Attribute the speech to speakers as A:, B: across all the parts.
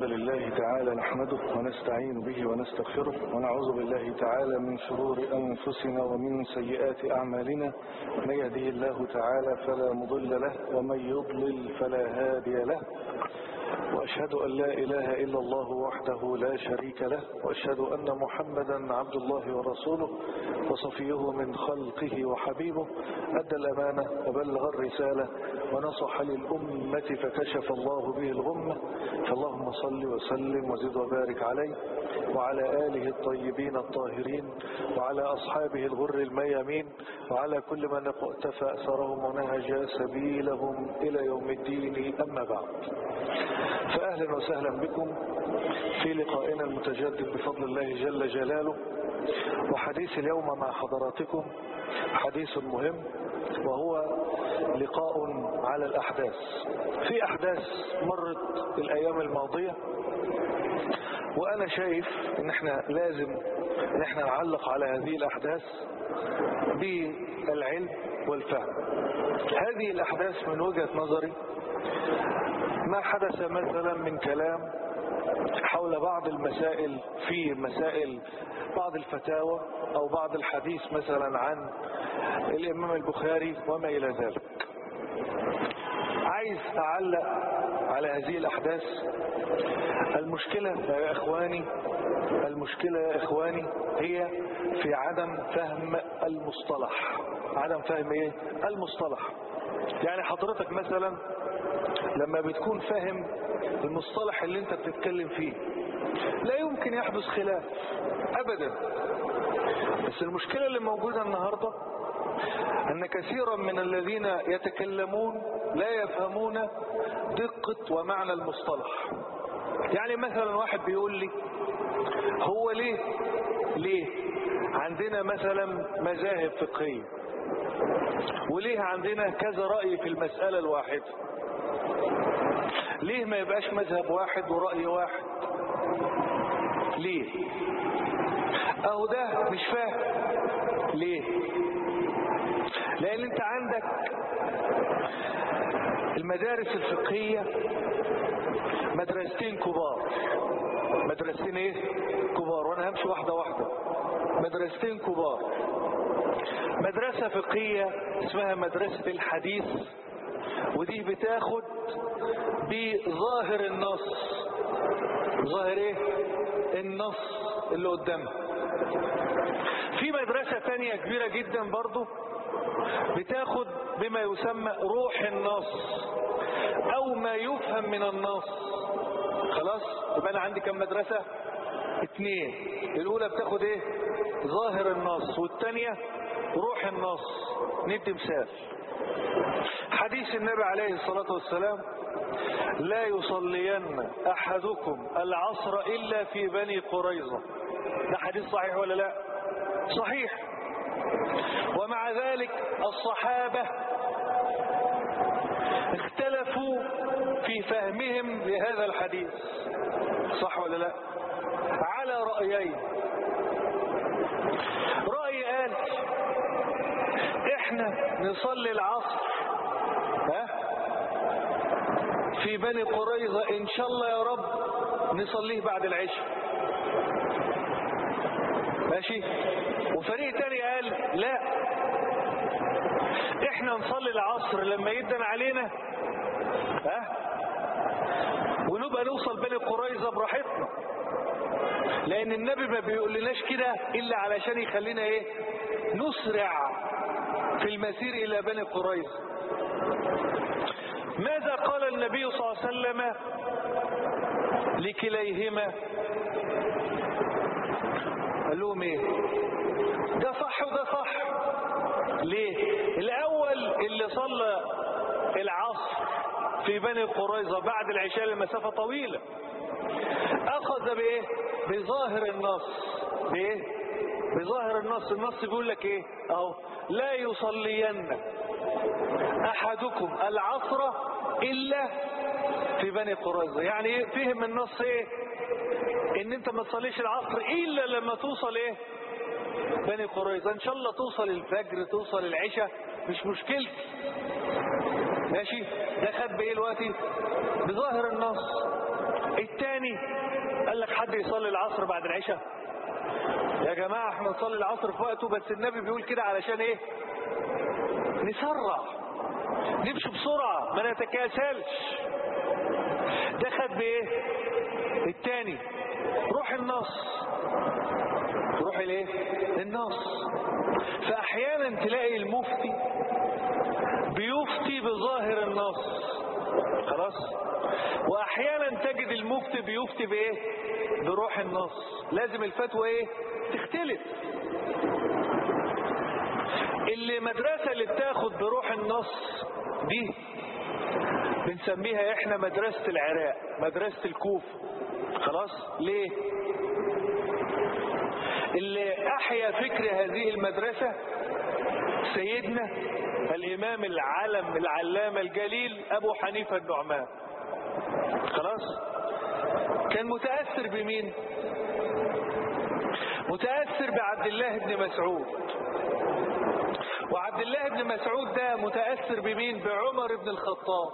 A: الحمد لله تعالى نحمده ونستعين به ونستغفره ونعوذ بالله تعالى من شرور أنفسنا ومن سيئات أعمالنا من يهده الله تعالى فلا مضل له ومن يضلل فلا هادي له وأشهد أن لا إله إلا الله وحده لا شريك له وأشهد أن محمدا عبد الله ورسوله وصفيه من خلقه وحبيبه أدى الأمانة وبلغ الرسالة ونصح للأمة فكشف الله به الغمة فاللهم صل وسلم وزد وبارك عليه وعلى آله الطيبين الطاهرين وعلى أصحابه الغر الميامين وعلى كل من اقتفى أثرهم ونهج سبيلهم إلى يوم الدين أما بعد فأهلا وسهلا بكم في لقائنا المتجدد بفضل الله جل جلاله وحديث اليوم مع حضراتكم حديث مهم وهو لقاء على الأحداث في أحداث مرت الأيام الماضية وأنا شايف إن احنا لازم إن احنا نعلق على هذه الأحداث بالعلم والفهم هذه الأحداث من وجهة نظري ما حدث مثلا من كلام حول بعض المسائل في مسائل بعض الفتاوى أو بعض الحديث مثلا عن الإمام البخاري وما إلى ذلك عايز أعلق على هذه الأحداث المشكلة يا إخواني المشكلة يا إخواني هي في عدم فهم المصطلح عدم فهم إيه؟ المصطلح يعني حضرتك مثلا لما بتكون فاهم المصطلح اللي انت بتتكلم فيه لا يمكن يحدث خلاف ابدا بس المشكلة اللي موجودة النهاردة ان كثيرا من الذين يتكلمون لا يفهمون دقة ومعنى المصطلح يعني مثلا واحد بيقول لي هو ليه ليه عندنا مثلا مذاهب فقهية وليه عندنا كذا رأي في المسألة الواحدة ليه ما يبقاش مذهب واحد ورأي واحد ليه اهو ده مش فاهم ليه لان انت عندك المدارس الفقهية مدرستين كبار مدرستين ايه كبار وانا همشي واحدة واحدة مدرستين كبار مدرسة فقهية اسمها مدرسة الحديث ودي بتاخد بظاهر النص ظاهر ايه النص اللي قدامها في مدرسة تانية كبيرة جدا برضو بتاخد بما يسمى روح النص او ما يفهم من النص خلاص يبقى انا عندي كم مدرسة اتنين الاولى بتاخد ايه ظاهر النص والتانية روح النص ندي مثال حديث النبي عليه الصلاة والسلام لا يصلين أحدكم العصر إلا في بني قريظة ده حديث صحيح ولا لا صحيح ومع ذلك الصحابة اختلفوا في فهمهم لهذا الحديث صح ولا لا على رأيين رأي قال احنا نصلي العصر ها في بني قريظة ان شاء الله يا رب نصليه بعد العشاء ماشي وفريق تاني قال لا احنا نصلي العصر لما يدن علينا ها ونبقى نوصل بني قريظة براحتنا لان النبي ما بيقول لناش كده الا علشان يخلينا ايه نسرع في المسير الى بني قريظة ماذا قال النبي صلى الله عليه وسلم لكليهما قال لهم ايه ده صح وده صح ليه الاول اللي صلى العصر في بني قريظة بعد العشاء لمسافة طويلة اخذ بايه بظاهر النص بايه بظاهر النص النص بيقول لك ايه اهو لا يصلين احدكم العصر الا في بني قريظة يعني ايه فهم النص ايه ان انت ما تصليش العصر الا لما توصل ايه بني قريظة ان شاء الله توصل الفجر توصل العشاء مش مشكلتي
B: ماشي ده خد بايه دلوقتي بظاهر النص التاني قال لك حد يصلي العصر بعد العشاء يا جماعة احنا نصلي العصر في وقته بس النبي بيقول كده علشان ايه نسرع نمشي بسرعة ما نتكاسلش ده خد بايه التاني روح النص روح الايه النص فاحيانا تلاقي المفتي بيفتي بظاهر النص خلاص واحيانا تجد المفتي بيفتي بايه بروح النص لازم الفتوى ايه تختلف اللي مدرسة اللي بتاخد بروح النص دي بنسميها احنا مدرسة العراق مدرسة الكوفة خلاص ليه اللي احيا فكر هذه المدرسة سيدنا الامام العلم العلامة الجليل ابو حنيفة النعمان خلاص كان متأثر بمين متأثر بعبد الله بن مسعود وعبد الله بن مسعود ده متأثر بمين بعمر بن الخطاب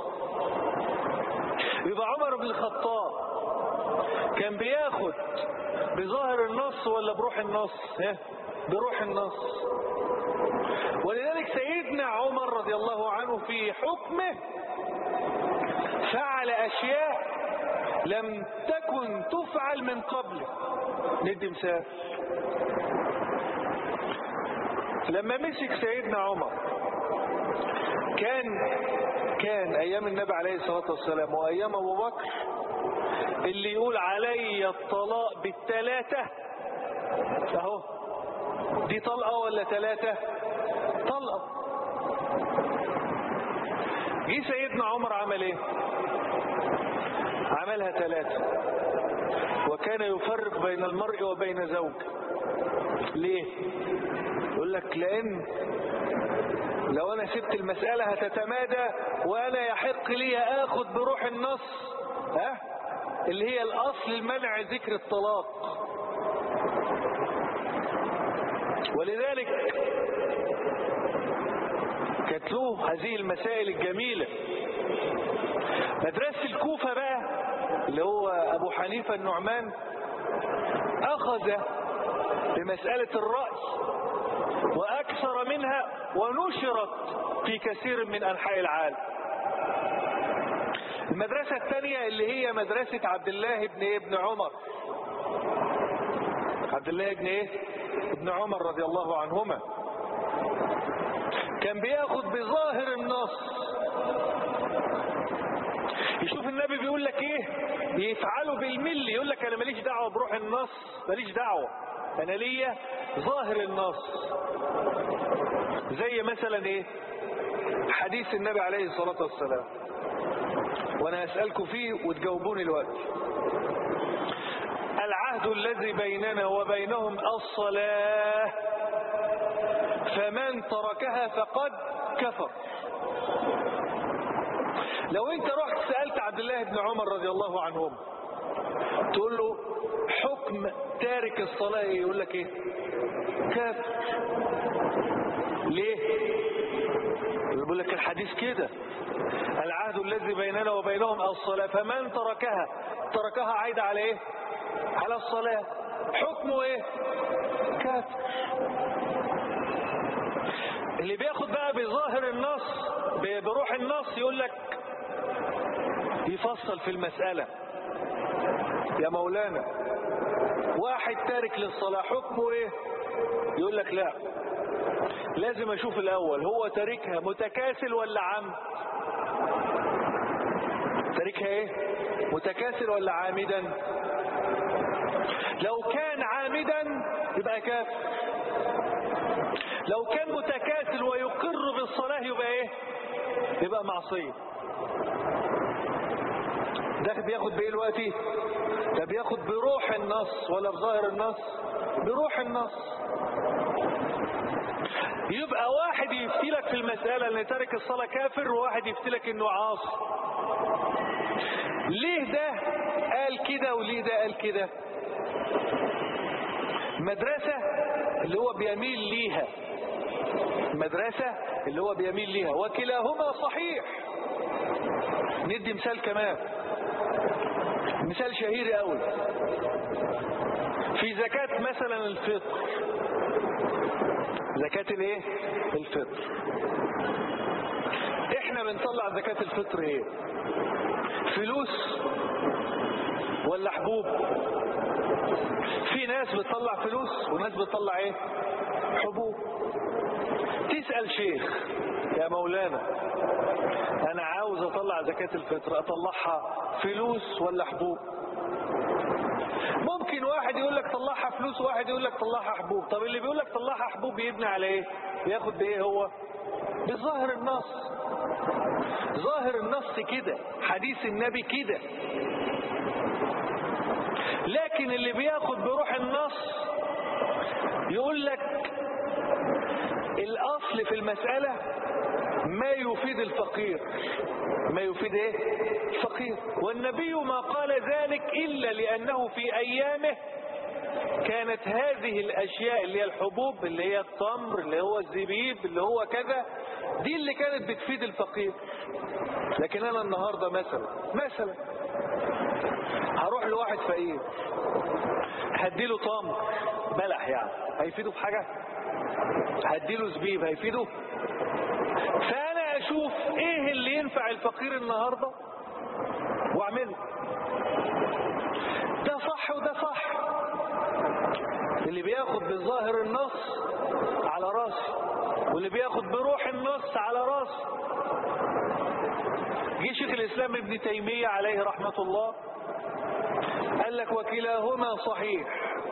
B: يبقى عمر بن الخطاب كان بياخد بظاهر النص ولا بروح النص ها بروح النص ولذلك سيدنا عمر رضي الله عنه في حكمه فعل أشياء لم تكن تفعل من قبله ندي مثال لما مسك سيدنا عمر كان كان ايام النبي عليه الصلاه والسلام وايام ابو بكر اللي يقول علي الطلاق بالثلاثه اهو دي طلقه ولا ثلاثه طلقه جه سيدنا عمر عمل ايه عملها ثلاثه وكان يفرق بين المرء وبين زوج ليه يقول لك لان لو انا سبت المسألة هتتمادى وانا يحق لي اخد بروح النص ها اللي هي الاصل المنع ذكر الطلاق ولذلك كانت له هذه المسائل الجميلة مدرسة الكوفة بقى اللي هو ابو حنيفة النعمان اخذ بمسألة الرأي وأكثر منها ونشرت في كثير من أنحاء العالم المدرسة الثانية اللي هي مدرسة عبد الله بن ابن عمر عبد الله بن ايه ابن عمر رضي الله عنهما كان بياخد بظاهر النص يشوف النبي بيقول لك ايه يفعله بالملي يقول لك انا ماليش دعوه بروح النص ماليش دعوه انا ليا ظاهر النص زي مثلا ايه حديث النبي عليه الصلاة والسلام وانا اسألكم فيه وتجاوبوني الوقت العهد الذي بيننا وبينهم الصلاة فمن تركها فقد كفر لو انت رحت سألت عبد الله بن عمر رضي الله عنهم تقول له حكم تارك الصلاة يقول لك ايه كافر ليه يقول لك الحديث كده العهد الذي بيننا وبينهم الصلاة فمن تركها تركها عايدة على ايه على الصلاة حكمه ايه كافر اللي بياخد بقى بظاهر النص بروح النص يقول لك يفصل في المسألة يا مولانا واحد تارك للصلاة حكمه ايه يقول لك لا لازم اشوف الاول هو تاركها متكاسل ولا عمد تاركها ايه متكاسل ولا عامدا لو كان عامدا يبقى كافر لو كان متكاسل ويقر بالصلاة يبقى ايه يبقى معصية ده بياخد بايه دلوقتي ده بياخد بروح النص ولا بظاهر النص بروح النص يبقى واحد يفتي لك في المسألة ان تارك الصلاة كافر وواحد يفتي لك انه عاصي ليه ده قال كده وليه ده قال كده مدرسة اللي هو بيميل ليها المدرسة اللي هو بيميل ليها وكلاهما صحيح ندي مثال كمان مثال شهير قوي في زكاة مثلا الفطر زكاة الايه الفطر احنا بنطلع زكاة الفطر ايه فلوس ولا حبوب في ناس بتطلع فلوس وناس بتطلع ايه حبوب تسأل شيخ يا مولانا انا عاوز اطلع زكاة الفطر اطلعها فلوس ولا حبوب ممكن واحد يقول لك طلعها فلوس وواحد يقول لك طلعها حبوب طب اللي بيقول لك طلعها حبوب بيبني على ايه بياخد بايه هو بظاهر النص ظاهر النص كده حديث النبي كده لكن اللي بياخد بروح النص يقول لك الاصل في المسألة ما يفيد الفقير ما يفيد ايه الفقير والنبي ما قال ذلك الا لانه في ايامه كانت هذه الاشياء اللي هي الحبوب اللي هي التمر اللي هو الزبيب اللي هو كذا دي اللي كانت بتفيد الفقير لكن انا النهاردة مثلا مثلا هروح لواحد فقير هديله تمر بلح يعني هيفيده في حاجة هديله زبيب هيفيده فانا اشوف ايه اللي ينفع الفقير النهاردة واعمله ده صح وده صح اللي بياخد بظاهر النص على راسي واللي بياخد بروح النص على راسي جه شيخ الاسلام ابن تيمية عليه رحمة الله قال لك وكلاهما صحيح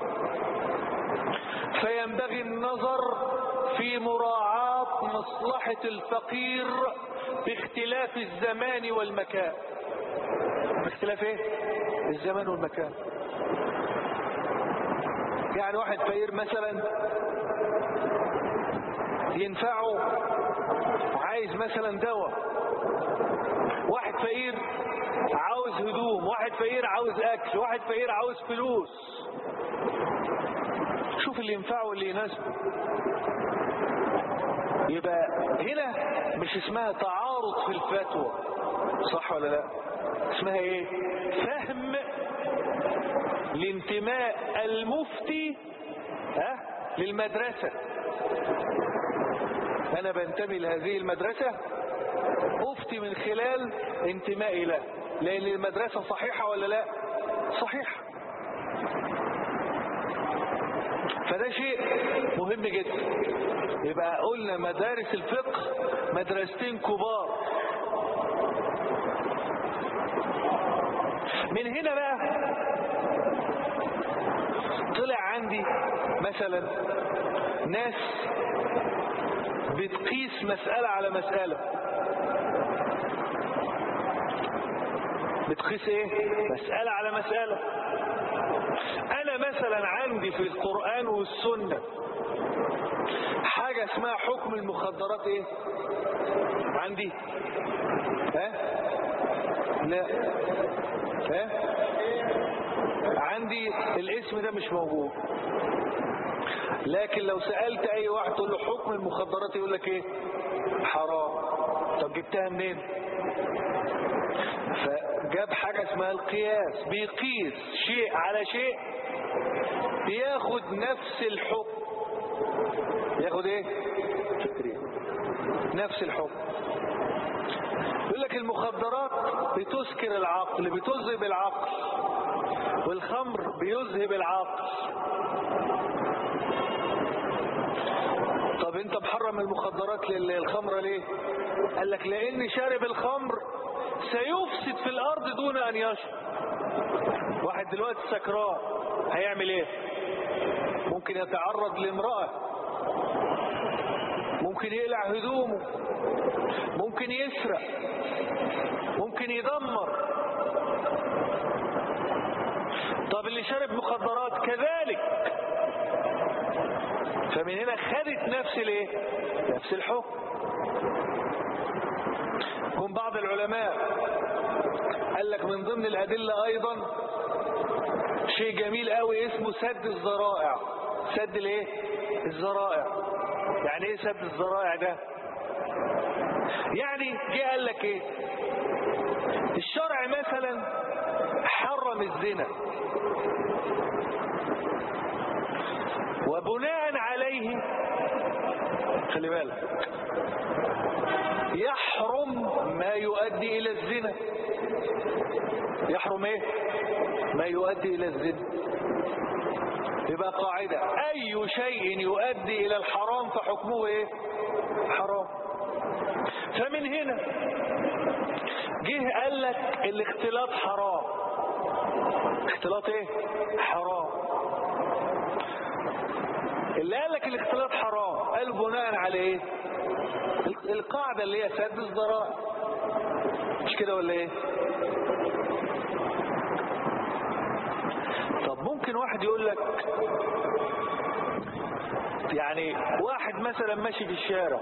B: فينبغي النظر في مراعاة مصلحة الفقير باختلاف الزمان والمكان باختلاف ايه الزمان والمكان يعني واحد فقير مثلا ينفعه عايز مثلا دواء واحد فقير عاوز هدوم واحد فقير عاوز اكل واحد فقير عاوز فلوس شوف اللي ينفعه واللي يناسبه يبقى هنا مش اسمها تعارض في الفتوى صح ولا لا اسمها ايه فهم لانتماء المفتي ها للمدرسة انا بنتمي لهذه المدرسة افتي من خلال انتمائي له لان المدرسة صحيحة ولا لا صحيحة فده شيء مهم جدا يبقى قلنا مدارس الفقه مدرستين كبار من هنا بقى طلع عندي مثلا ناس بتقيس مسألة على مسألة بتقيس ايه مسألة على مسألة انا مثلا عندي في القرآن والسنة حاجة اسمها حكم المخدرات ايه عندي ها لا ها عندي الاسم ده مش موجود لكن لو سألت اي واحد تقول له حكم المخدرات يقول لك ايه حرام طب جبتها منين فجاب حاجة اسمها القياس بيقيس شيء على شيء بياخد نفس الحكم ياخد ايه فكرين نفس الحكم يقول لك المخدرات بتسكر العقل بتذهب العقل والخمر بيذهب العقل طب انت محرم المخدرات للخمرة ليه قال لك لان شارب الخمر سيفسد في الارض دون ان يشرب واحد دلوقتي سكران هيعمل ايه ممكن يتعرض لامرأة ممكن يقلع هدومه ممكن يسرق ممكن يدمر طب اللي شرب مخدرات كذلك فمن هنا خدت نفس الايه نفس الحكم هم بعض العلماء قال لك من ضمن الأدلة أيضا شيء جميل قوي اسمه سد الذرائع سد الايه الذرائع يعني ايه سد الذرائع ده يعني جه قال لك ايه الشرع مثلا حرم الزنا وبناء عليه خلي بالك يحرم ما يؤدي الى الزنا يحرم ايه ما يؤدي الى الزنا يبقى قاعدة اي شيء يؤدي الى الحرام فحكمه ايه حرام فمن هنا جه قال لك الاختلاط حرام اختلاط ايه حرام اللي قال لك الاختلاط حرام قال بناء على ايه القاعدة اللي هي سد الذرائع مش كده ولا ايه طب ممكن واحد يقول لك يعني واحد مثلا ماشي في الشارع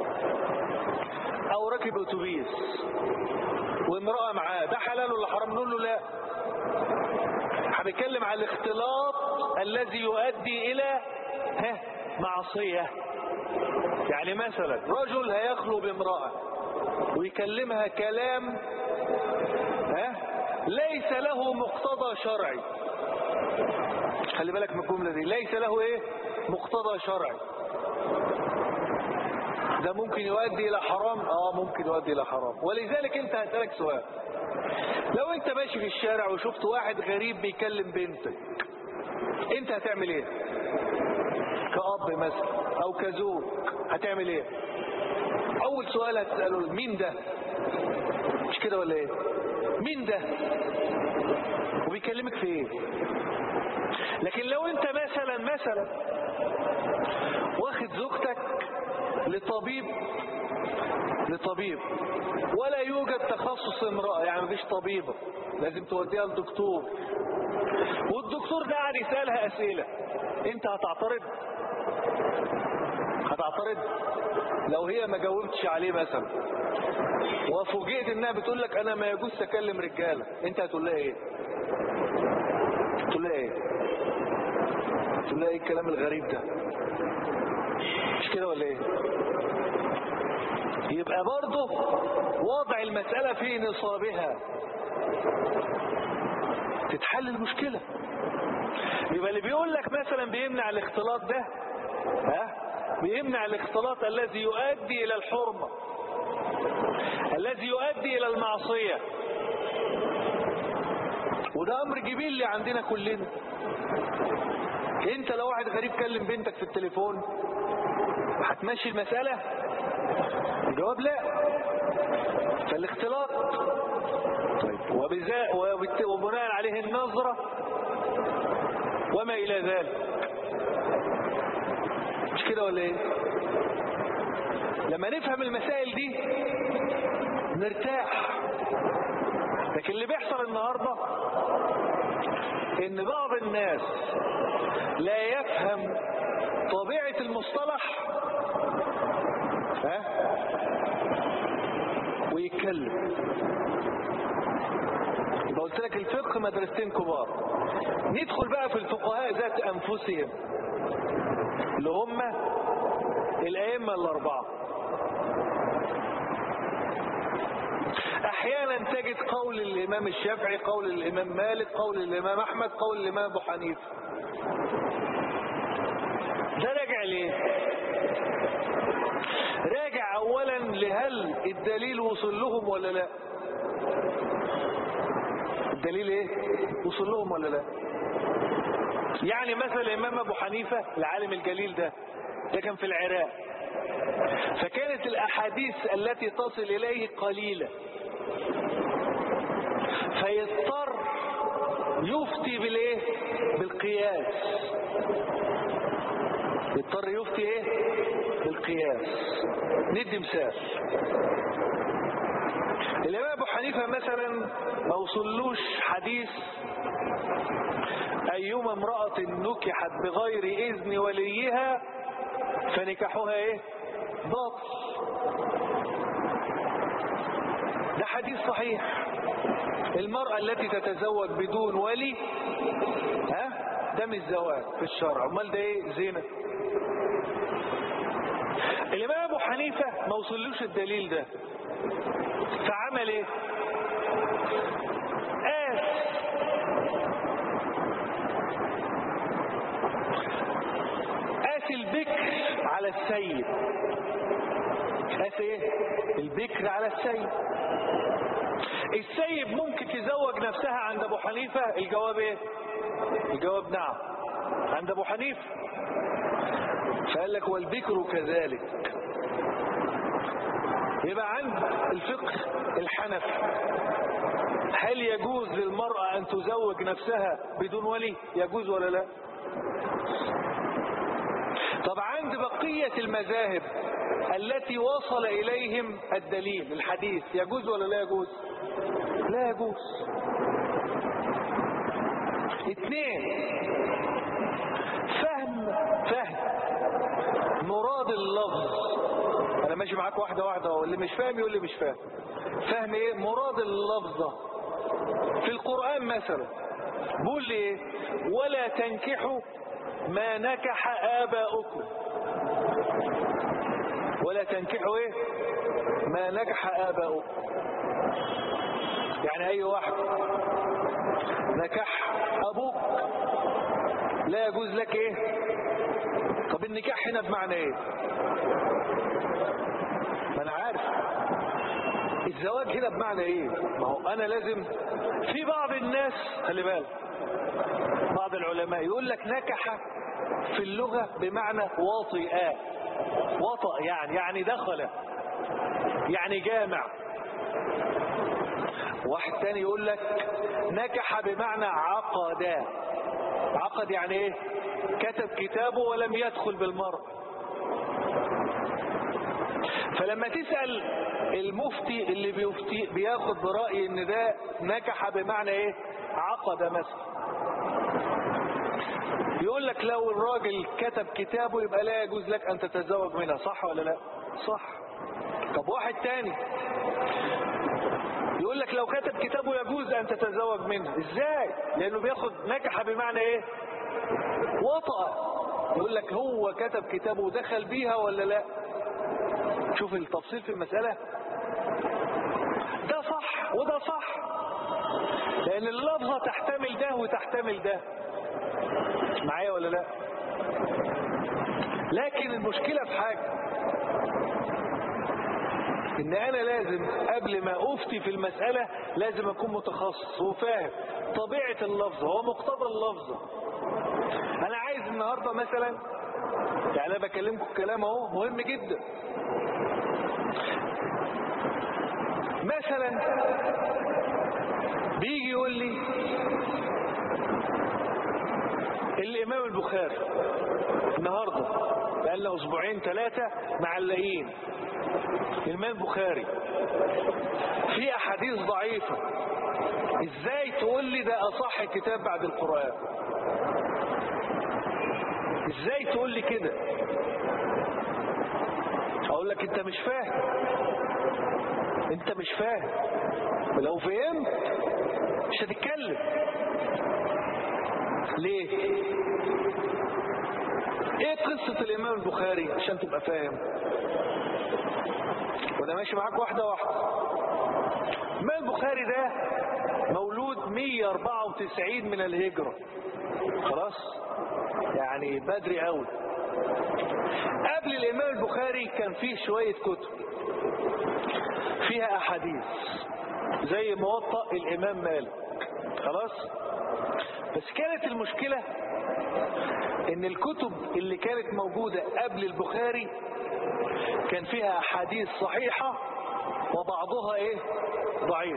B: او راكب اتوبيس وامرأة معاه ده حلال ولا حرام نقول له لا هنتكلم على الاختلاط الذي يؤدي الى ها معصية يعني مثلا رجل هيخلو بامرأة ويكلمها كلام ها ليس له مقتضى شرعي خلي بالك من الجملة دي ليس له ايه مقتضى شرعي ده ممكن يؤدي الى حرام اه ممكن يؤدي الى حرام ولذلك انت هسألك سؤال لو انت ماشي في الشارع وشفت واحد غريب بيكلم بنتك انت هتعمل ايه كأب مثلا او كزوج هتعمل ايه اول سؤال هتسأله مين ده مش كده ولا ايه مين ده وبيكلمك في ايه لكن لو انت مثلا مثلا واخد زوجتك لطبيب لطبيب ولا يوجد تخصص امرأة يعني مفيش طبيبة لازم توديها لدكتور والدكتور ده قاعد يسألها أسئلة انت هتعترض هتعترض لو هي ما جاوبتش عليه مثلا وفوجئت انها بتقول لك انا ما يجوز اكلم رجاله انت هتقول لها ايه تقول لها ايه تقول لها ايه الكلام الغريب ده مش كده ولا ايه يبقى برضه وضع المسألة في نصابها تتحل المشكلة يبقى اللي بيقول لك مثلا بيمنع الاختلاط ده ها بيمنع الاختلاط الذي يؤدي الى الحرمة الذي يؤدي الى المعصية وده امر جبيلي عندنا كلنا انت لو واحد غريب كلم بنتك في التليفون هتمشي المسألة الجواب لا فالاختلاط طيب وبزاء وبناء عليه النظرة وما إلى ذلك مش كده ولا ايه لما نفهم المسائل دي نرتاح لكن اللي بيحصل النهاردة ان بعض الناس لا يفهم طبيعة المصطلح ها ويتكلم يبقى قلت لك الفقه مدرستين كبار ندخل بقى في الفقهاء ذات انفسهم اللي هم الائمه الاربعه احيانا تجد قول الامام الشافعي قول الامام مالك قول الامام احمد قول الامام ابو حنيفه ده راجع ليه راجع اولا لهل الدليل وصل لهم ولا لا الدليل ايه وصل لهم ولا لا يعني مثلا الامام ابو حنيفة العالم الجليل ده ده كان في العراق فكانت الاحاديث التي تصل اليه قليلة فيضطر يفتي بالايه بالقياس يضطر يفتي ايه بالقياس ندي مثال الامام ابو حنيفة مثلا ما وصلوش حديث ايما امرأة نكحت بغير اذن وليها فنكحها ايه باطل ده حديث صحيح المرأة التي تتزوج بدون ولي ها ده مش زواج في الشرع امال ده ايه زنا الإمام أبو حنيفة ما وصلوش الدليل ده فعمل إيه؟ قاس قاس البكر على السيد قاس ايه البكر على السيد السيد ممكن تزوج نفسها عند ابو حنيفة الجواب ايه الجواب نعم عند ابو حنيفة فقال لك والبكر كذلك يبقى عند الفقه الحنفي هل يجوز للمرأة أن تزوج نفسها بدون ولي يجوز ولا لا طب عند بقية المذاهب التي وصل إليهم الدليل الحديث يجوز ولا لا يجوز لا يجوز اثنين فهم فهم مراد اللفظ انا ماشي معاك واحدة واحدة واللي مش فاهم يقول لي مش فاهم فهم ايه مراد اللفظة في القرآن مثلا بقول لي ايه ولا تنكحوا ما نكح آباؤكم ولا تنكحوا ايه ما نكح آباؤكم يعني اي واحد نكح ابوك لا يجوز لك ايه طب النكاح هنا بمعنى ايه ما انا عارف الزواج هنا بمعنى ايه ما هو انا لازم في بعض الناس خلي بالك بعض العلماء يقول لك نكح في اللغة بمعنى واطئ وطأ يعني يعني دخل يعني جامع واحد تاني يقول لك نكح بمعنى عقد عقد يعني ايه كتب كتابه ولم يدخل بالمرء فلما تسأل المفتي اللي بيفتي بياخد برأي ان ده نكح بمعنى ايه عقد مثلا يقول لك لو الراجل كتب كتابه يبقى لا يجوز لك ان تتزوج منها صح ولا لا صح طب واحد تاني يقول لك لو كتب كتابه يجوز ان تتزوج منها ازاي لانه بياخد نكح بمعنى ايه وطأ يقول لك هو كتب كتابه ودخل بيها ولا لا شوف التفصيل في المسألة ده صح وده صح لان اللفظة تحتمل ده وتحتمل ده معايا ولا لا لكن المشكلة في حاجة ان انا لازم قبل ما افتي في المسألة لازم اكون متخصص وفاهم طبيعة اللفظة هو مقتضى اللفظة انا عايز النهاردة مثلا يعني انا بكلمكم الكلام اهو مهم جدا مثلا بيجي يقول لي الامام البخاري النهاردة بقالنا اسبوعين ثلاثة معلقين الإمام البخاري في أحاديث ضعيفة إزاي تقول لي ده أصح كتاب بعد القرآن إزاي تقول لي كده أقول لك أنت مش فاهم أنت مش فاهم لو فهمت مش هتتكلم ليه ايه قصة الامام البخاري عشان تبقى فاهم وانا ماشي معاك واحدة واحدة الامام البخاري ده مولود 194 من الهجرة خلاص يعني بدري قوي قبل الامام البخاري كان فيه شوية كتب فيها احاديث زي موطأ الامام مالك خلاص بس كانت المشكلة ان الكتب اللي كانت موجودة قبل البخاري كان فيها احاديث صحيحة وبعضها ايه ضعيف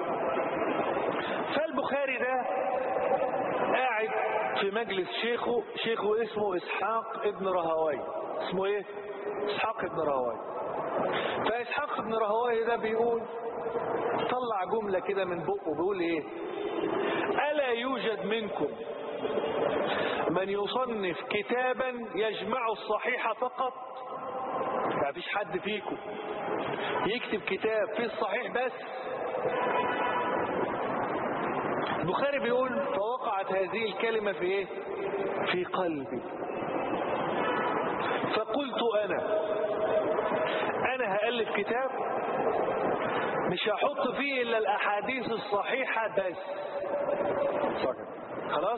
B: فالبخاري ده قاعد في مجلس شيخه شيخه اسمه اسحاق ابن رهوي اسمه ايه اسحاق ابن رهوي فاسحاق ابن رهوي ده بيقول طلع جملة كده من بقه بيقول ايه ألا يوجد منكم من يصنف كتابا يجمع الصحيح فقط ما فيش حد فيكم يكتب كتاب فيه الصحيح بس البخاري بيقول فوقعت هذه الكلمة في ايه في قلبي فقلت انا انا هألف كتاب مش هحط فيه الا الاحاديث الصحيحة بس فقط خلاص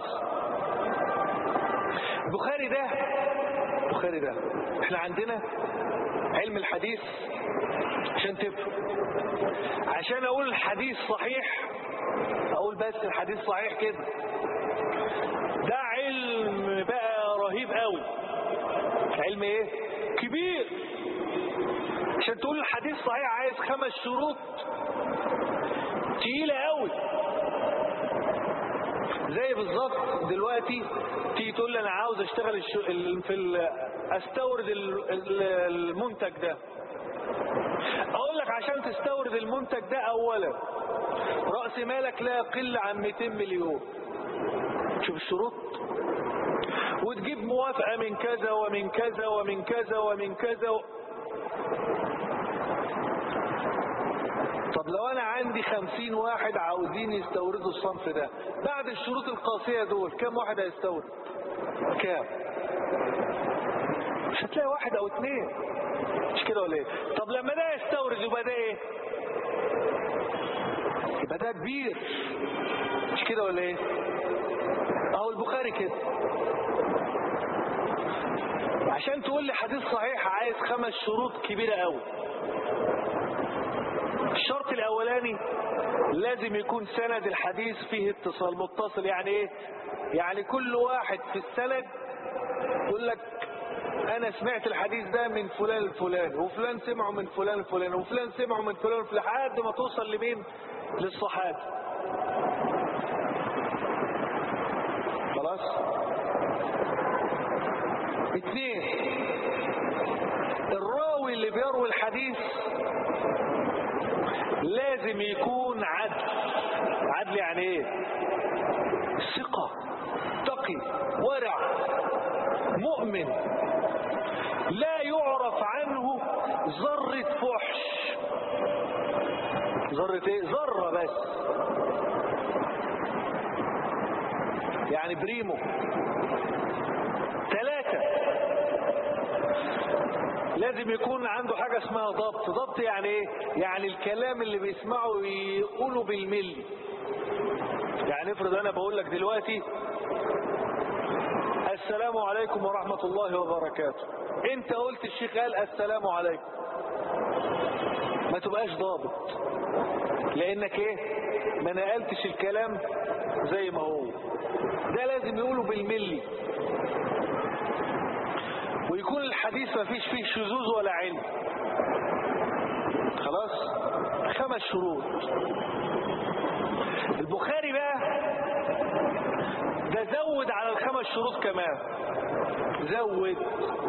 B: البخاري ده البخاري ده احنا عندنا علم الحديث عشان تفهم عشان اقول الحديث صحيح اقول بس الحديث صحيح كده ده علم بقى رهيب قوي علم ايه كبير عشان تقول الحديث صحيح عايز خمس شروط تقيلة قوي زي بالظبط دلوقتي تيجي تقول لي انا عاوز اشتغل الش... ال... في ال... استورد ال... ال- المنتج ده اقول لك عشان تستورد المنتج ده اولا رأس مالك لا يقل عن 200 مليون شوف الشروط وتجيب موافقة من كذا ومن كذا ومن كذا ومن كذا و... طب لو انا عندي خمسين واحد عاوزين يستوردوا الصنف ده بعد الشروط القاسية دول كم واحد هيستورد كام مش هتلاقي واحد او اتنين مش كده ولا ايه طب لما ده يستورد يبقى ده ايه يبقى ده كبير مش كده ولا ايه اهو البخاري كده عشان تقول لي حديث صحيح عايز خمس شروط كبيرة قوي الشرط الاولاني لازم يكون سند الحديث فيه اتصال متصل يعني ايه يعني كل واحد في السند يقول لك انا سمعت الحديث ده من فلان الفلاني وفلان سمعه من فلان الفلاني وفلان سمعه من فلان الفلاني لحد ما توصل لمين للصحابي خلاص اثنين الراوي اللي بيروي الحديث لازم يكون عدل عدل يعني ايه ثقة تقي ورع مؤمن لا يعرف عنه ذرة فحش ذرة ايه ذرة بس يعني بريمو ثلاثة لازم يكون عنده حاجة اسمها ضبط ضبط يعني ايه يعني الكلام اللي بيسمعه يقوله بالملي يعني افرض انا بقول لك دلوقتي السلام عليكم ورحمة الله وبركاته انت قلت الشيخ قال السلام عليكم ما تبقاش ضابط لانك ايه ما نقلتش الكلام زي ما هو ده لازم يقوله بالملي ويكون الحديث ما فيش فيه شذوذ ولا علم خلاص خمس شروط البخاري بقى ده زود على الخمس شروط كمان زود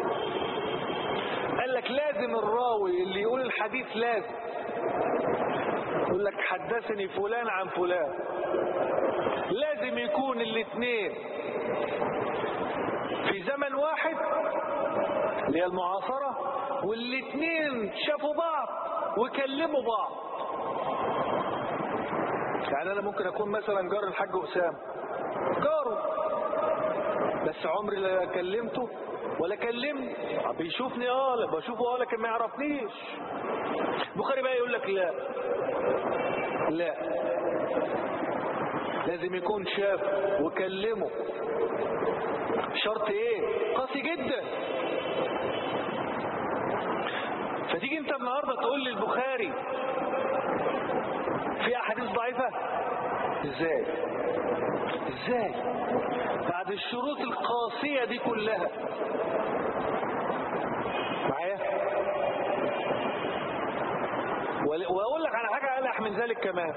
B: قال لك لازم الراوي اللي يقول الحديث لازم يقول لك حدثني فلان عن فلان لازم يكون الاثنين في زمن واحد اللي هي المعاصرة والاثنين شافوا بعض وكلموا بعض يعني انا ممكن اكون مثلا جار الحاج اسامه جاره بس عمري لا كلمته ولا كلمني بيشوفني اه لا بشوفه اه لكن ما يعرفنيش البخاري بقى يقول لك لا لا لازم يكون شاف وكلمه شرط ايه قاسي جدا فتيجي انت النهارده تقول لي البخاري في احاديث ضعيفه ازاي ازاي بعد الشروط القاسيه دي كلها معايا واقول لك على حاجه الح من ذلك كمان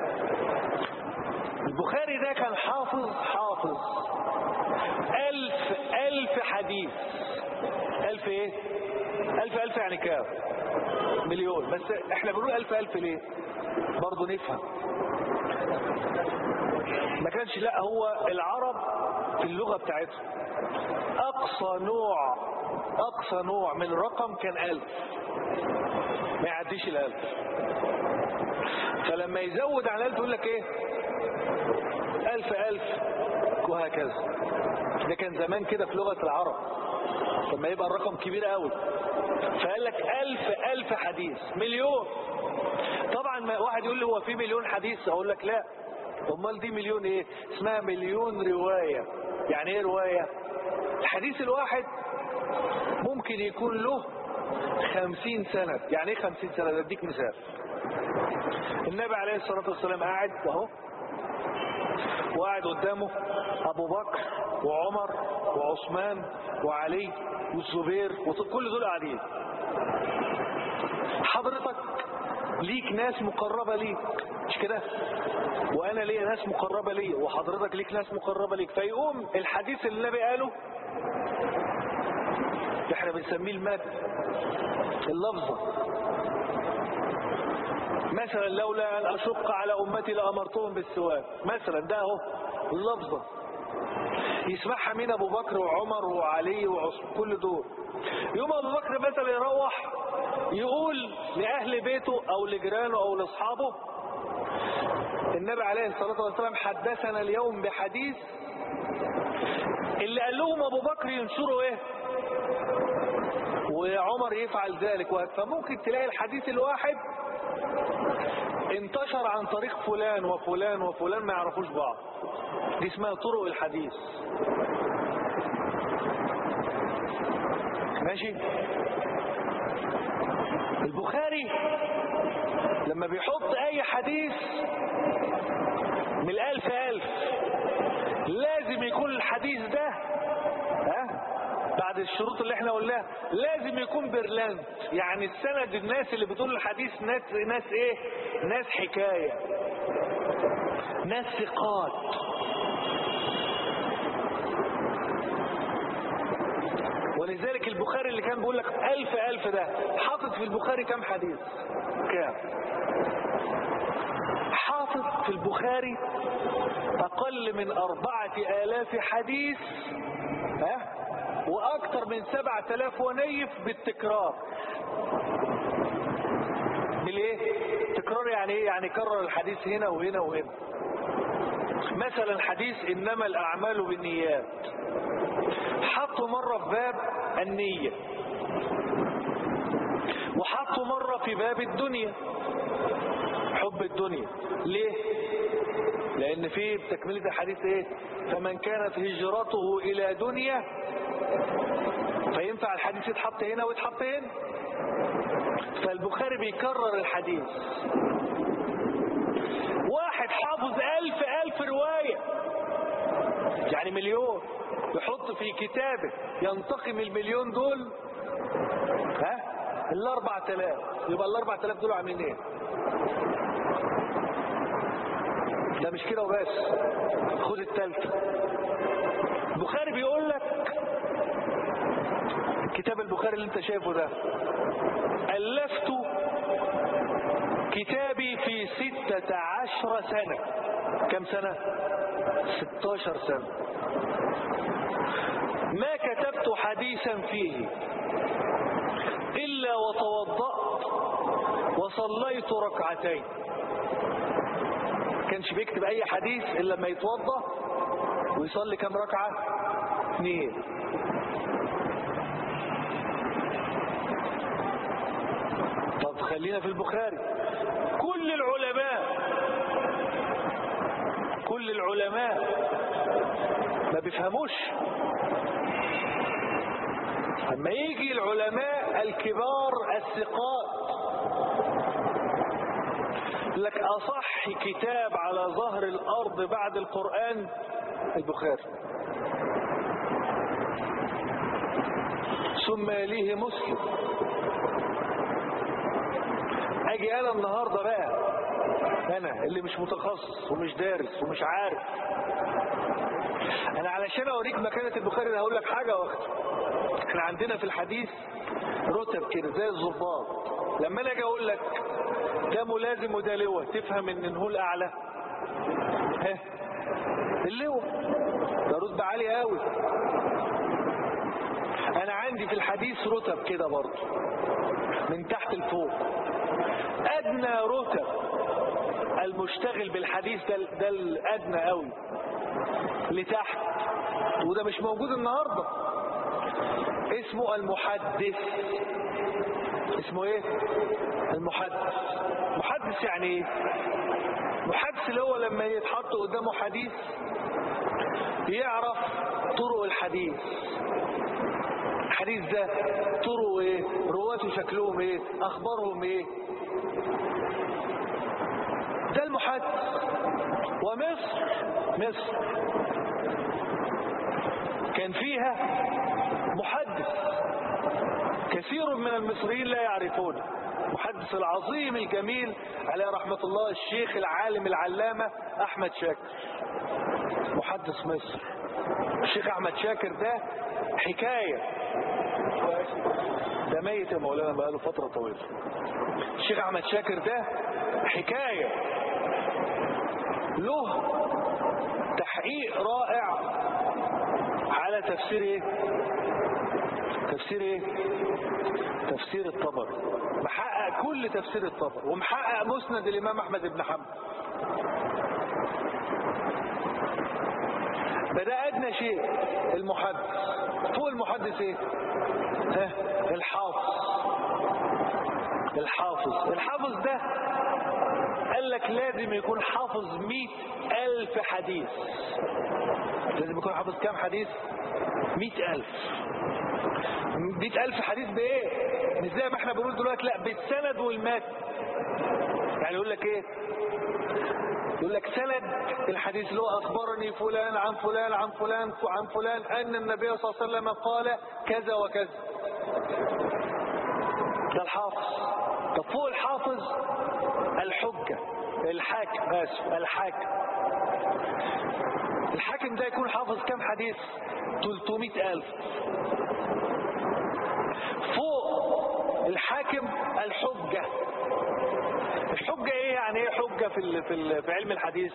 B: البخاري ده كان حافظ حافظ ألف ألف حديث ألف إيه ألف ألف يعني كام مليون بس احنا بنقول ألف ألف ليه برضه نفهم ما كانش لا هو العرب في اللغة بتاعتهم أقصى نوع أقصى نوع من الرقم كان ألف ما يعديش الألف فلما يزود عن ألف يقول لك إيه ألف ألف وهكذا ده كان زمان كده في لغة العرب لما يبقى الرقم كبير قوي فقال لك ألف ألف حديث مليون طبعا ما واحد يقول لي هو في مليون حديث أقول لك لا امال دي مليون ايه اسمها مليون رواية يعني ايه رواية الحديث الواحد ممكن يكون له خمسين سنة يعني ايه خمسين سنة ده اديك مثال النبي عليه الصلاة والسلام قاعد اهو وقاعد قدامه ابو بكر وعمر وعثمان وعلي والزبير وكل دول قاعدين حضرتك ليك ناس مقربة ليك مش كده وانا ليا ناس مقربة ليا وحضرتك ليك ناس مقربة ليك فيقوم الحديث اللي النبي قاله احنا بنسميه المد اللفظة مثلا لولا ان اشق على امتي لامرتهم بالسواك مثلا ده اهو اللفظة يسمعها مين ابو بكر وعمر وعلي وعثمان كل دول يوم ابو بكر مثلا يروح يقول لاهل بيته او لجيرانه او لاصحابه النبي عليه الصلاة والسلام حدثنا اليوم بحديث اللي قال لهم ابو بكر ينشروا ايه وعمر يفعل ذلك فممكن تلاقي الحديث الواحد انتشر عن طريق فلان وفلان وفلان ما يعرفوش بعض دي اسمها طرق الحديث ماشي البخاري لما بيحط اي حديث من الالف الف لازم يكون الحديث ده ها بعد الشروط اللي احنا قلناها لازم يكون برلاند يعني السند الناس اللي بتقول الحديث ناس ناس ايه ناس حكاية ناس ثقات ولذلك البخاري اللي كان بيقول لك ألف ألف ده حاطط في البخاري كم حديث كام حاطط في البخاري أقل من أربعة آلاف حديث ها وأكثر من سبعة آلاف ونيف بالتكرار بالايه تكرار يعني ايه يعني كرر الحديث هنا وهنا وهنا مثلا حديث انما الاعمال بالنيات حطه مرة في باب النية وحطه مرة في باب الدنيا حب الدنيا ليه لان في تكملة الحديث ايه فمن كانت هجرته الى دنيا فينفع الحديث يتحط هنا ويتحط هنا فالبخاري بيكرر الحديث واحد حافظ ألف ألف رواية يعني مليون يحط في كتابه ينتقم المليون دول ها الاربع تلاف يبقى الاربع تلاف دول عاملين ايه ده مش كده وبس خد التالتة البخاري بيقول لك كتاب البخاري اللي انت شايفه ده ألفت كتابي في ستة عشر سنة كم سنة ستاشر سنة ما كتبت حديثا فيه إلا وتوضأت وصليت ركعتين كانش بيكتب أي حديث إلا لما يتوضأ ويصلي كم ركعة اثنين طب خلينا في البخاري كل العلماء كل العلماء ما بيفهموش لما يجي العلماء الكبار الثقات لك أصح كتاب على ظهر الأرض بعد القرآن البخاري ثم يليه مسلم اجي انا النهاردة بقى انا اللي مش متخصص ومش دارس ومش عارف انا علشان اوريك مكانة البخاري انا هقول لك حاجة واخد احنا عندنا في الحديث رتب كده زي الظباط لما انا اجي اقول لك ده ملازم وده لواء تفهم ان هو الاعلى ها اللواء ده رتبة عالية قوي انا عندي في الحديث رتب كده برضه من تحت لفوق ادنى رتب المشتغل بالحديث ده, ده الادنى قوي لتحت وده مش موجود النهارده اسمه المحدث اسمه ايه المحدث محدث يعني ايه محدث اللي هو لما يتحط قدامه حديث يعرف طرق الحديث الحديث ده طرق ايه رواته شكلهم ايه اخبارهم ايه ده المحدث ومصر مصر كان فيها محدث كثير من المصريين لا يعرفونه محدث العظيم الجميل عليه رحمة الله الشيخ العالم العلامة أحمد شاكر محدث مصر الشيخ أحمد شاكر ده حكاية ده ميت يا مولانا بقاله فترة طويلة الشيخ أحمد شاكر ده حكاية له تحقيق رائع على تفسير ايه تفسير ايه تفسير الطبري محقق كل تفسير الطبري ومحقق مسند الامام احمد بن حنبل فده ادنى شيء المحدث فوق المحدث ايه ها الحافظ الحافظ الحافظ ده قال لك لازم يكون حافظ مئة ألف حديث لازم يكون حافظ كام حديث مئة ألف مئة ألف حديث بإيه مش زي ما احنا بنقول دلوقتي لا بالسند والمتن يعني يقول لك ايه يقول لك سند الحديث اللي هو اخبرني فلان عن فلان عن فلان عن فلان ان النبي صلى الله عليه وسلم قال كذا وكذا ده الحافظ طب فوق الحافظ الحجة الحاكم اسف الحاكم الحاكم ده يكون حافظ كم حديث 300 ألف فوق الحاكم الحجة الحجة ايه يعني ايه حجة في ال في, ال في علم الحديث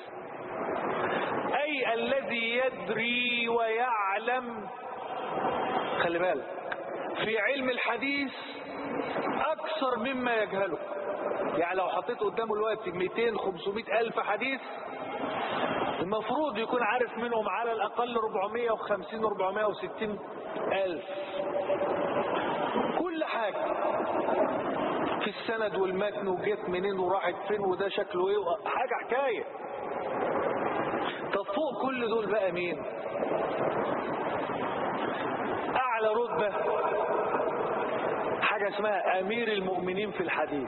B: اي الذي يدري ويعلم خلي بالك في علم الحديث اكثر مما يجهله يعني لو حطيت قدامه الوقت 200 500 الف حديث المفروض يكون عارف منهم على الاقل 450 460 الف كل حاجة في السند والمتن وجيت منين وراحت فين وده شكله ايه حاجة حكاية طب فوق كل دول بقى مين اعلى رتبة حاجة اسمها امير المؤمنين في الحديث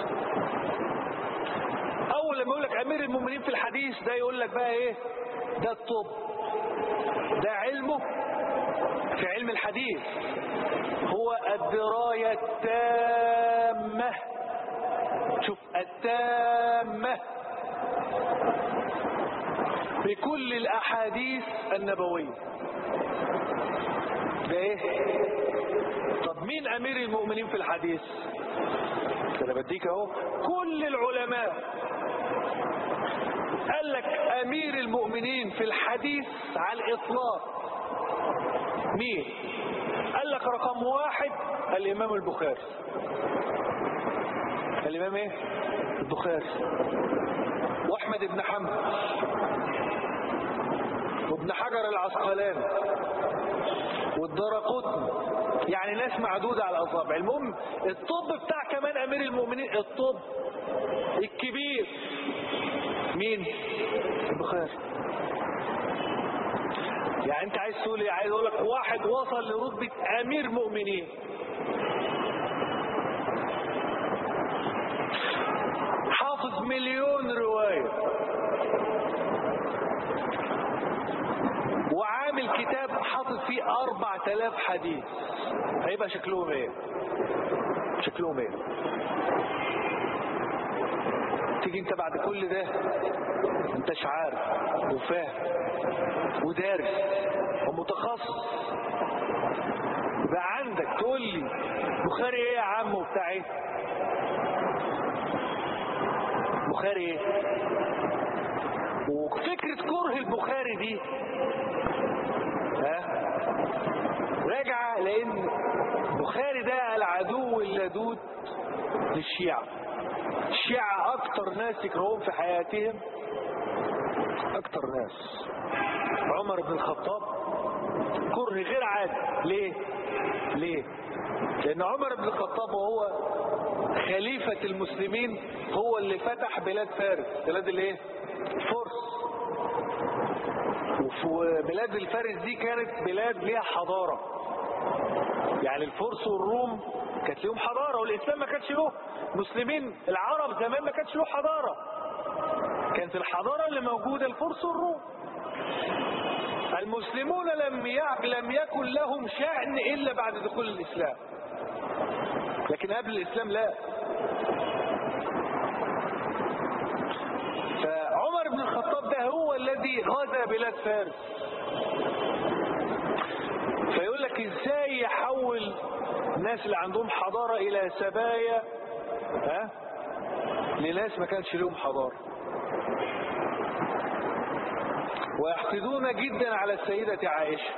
B: اول لما يقول لك امير المؤمنين في الحديث ده يقول لك بقى ايه ده الطب ده علمه في علم الحديث هو الدراية التامة شوف التامة بكل الأحاديث النبوية ده ايه طب مين أمير المؤمنين في الحديث انا بديك اهو كل العلماء قال لك أمير المؤمنين في الحديث على الإطلاق مين قال لك رقم واحد الإمام البخاري الإمام إيه البخاري وأحمد بن حنبل وابن حجر العسقلاني والدرقطني يعني ناس معدودة على الأصابع المهم الطب بتاع كمان أمير المؤمنين الطب الكبير مين البخاري يعني انت عايز تقول ايه عايز اقول لك واحد وصل لرتبة امير مؤمنين حافظ مليون رواية وعامل كتاب حاطط فيه اربع تلاف حديث هيبقى شكلهم ايه شكلهم ايه تيجي انت بعد كل ده انتش عارف وفاهم ودارس ومتخصص يبقى عندك تقول لي بخاري ايه يا عم وبتاع ايه بخاري ايه وفكرة كره البخاري دي ها راجعة لأن البخاري ده العدو اللدود للشيعة الشيعة أكتر ناس يكرهون في حياتهم أكتر ناس عمر بن الخطاب كره غير عادي ليه؟ ليه؟ لأن عمر بن الخطاب وهو خليفة المسلمين هو اللي فتح بلاد فارس بلاد الايه؟ فرس وفي بلاد الفارس دي كانت بلاد ليها حضارة يعني الفرس والروم كانت لهم حضارة والإسلام ما كانش له مسلمين العرب زمان ما كانش له حضارة كانت الحضارة اللي موجودة الفرس والروم المسلمون لم لم يكن لهم شأن إلا بعد دخول الإسلام لكن قبل الإسلام لا فعمر بن الخطاب ده هو الذي غزا بلاد فارس فيقول لك ازاي يحول الناس اللي عندهم حضارة الى سبايا ها لناس ما كانش لهم حضارة ويحقدون جدا على السيدة عائشة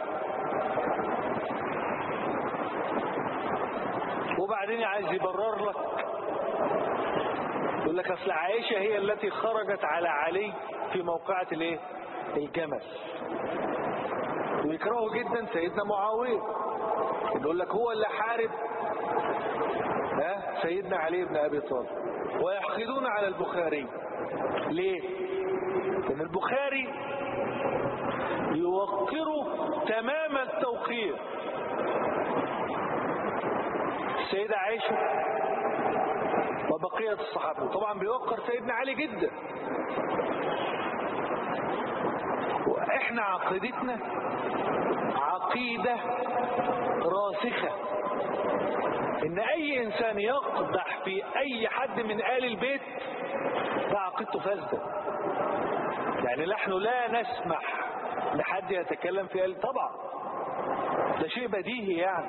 B: وبعدين عايز يبرر لك يقول لك اصل عائشة هي التي خرجت على علي في موقعة الايه الجمل ويكرهه جدا سيدنا معاوية يقول لك هو اللي حارب ها سيدنا علي بن ابي طالب ويحقدون على البخاري ليه لان البخاري يوقره تمام التوقير السيدة عائشة وبقية الصحابة طبعا بيوقر سيدنا علي جدا واحنا عقيدتنا عقيدة راسخة ان اي انسان يقدح في اي حد من آل البيت ده عقيدته فاسدة يعني نحن لا نسمح لحد يتكلم في آل طبعا ده شيء بديهي يعني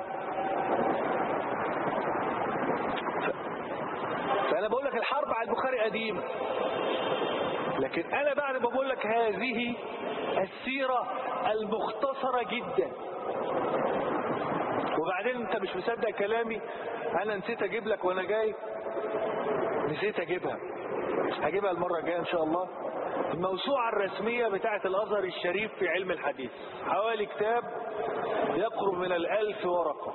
B: فأنا بقول لك الحرب على البخاري قديمة لكن أنا بعد ما بقول لك هذه السيرة المختصرة جدا وبعدين انت مش مصدق كلامي انا نسيت اجيب لك وانا جاي نسيت اجيبها هجيبها المرة الجاية ان شاء الله الموسوعة الرسمية بتاعة الازهر الشريف في علم الحديث حوالي كتاب يقرب من الالف ورقة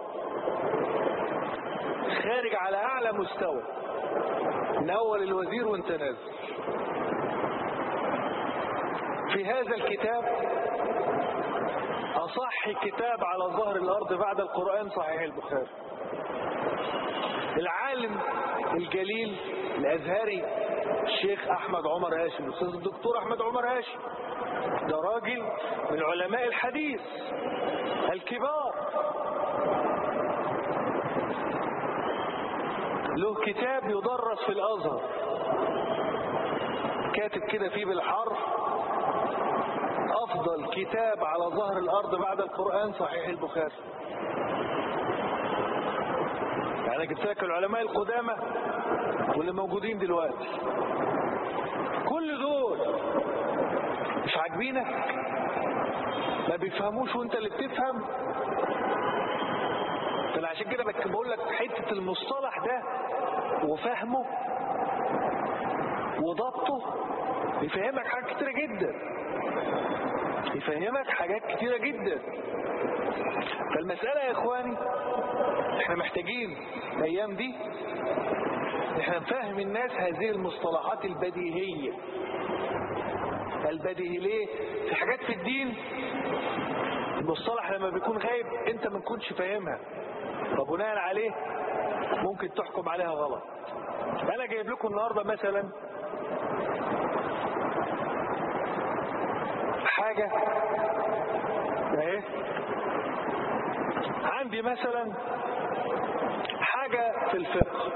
B: خارج على اعلى مستوى من اول الوزير وانت نازل في هذا الكتاب أصح كتاب على ظهر الأرض بعد القرآن صحيح البخاري العالم الجليل الأزهري الشيخ أحمد عمر هاشم الأستاذ الدكتور أحمد عمر هاشم ده راجل من علماء الحديث الكبار له كتاب يدرس في الأزهر كاتب كده فيه بالحرف أفضل كتاب على ظهر الأرض بعد القرآن صحيح البخاري يعني جبت لك العلماء القدامى واللي موجودين دلوقتي كل دول مش عاجبينك ما بيفهموش وانت اللي بتفهم فانا عشان كده بقول لك حته المصطلح ده وفهمه وضبطه يفهمك حاجات كتيره جدا يفهمك حاجات كتيرة جدا فالمسألة يا اخواني احنا محتاجين الايام دي احنا نفهم الناس هذه المصطلحات البديهية البديهي ليه في حاجات في الدين المصطلح لما بيكون غايب انت ما تكونش فاهمها فبناء عليه ممكن تحكم عليها غلط انا جايب لكم النهاردة مثلا حاجة اهي عندي مثلا حاجة في الفقه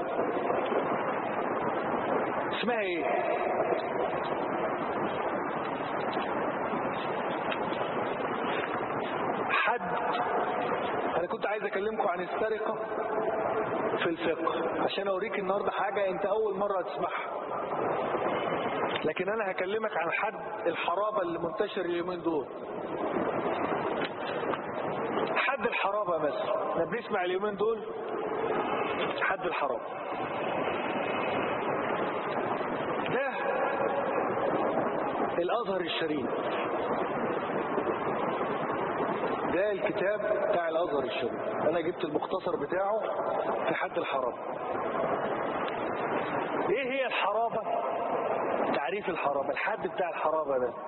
B: اسمها ايه حد انا كنت عايز اكلمكم عن السرقة في الفقه عشان اوريك النهاردة حاجة انت اول مرة تسمعها لكن انا هكلمك عن حد الحرابة اللي منتشر اليومين دول حد الحرابة مثلا احنا بنسمع اليومين دول حد الحرابة ده الازهر الشريف ده الكتاب بتاع الازهر الشريف انا جبت المختصر بتاعه في حد الحرابة ايه هي الحرابة تعريف الحرابة الحد بتاع الحرابة ده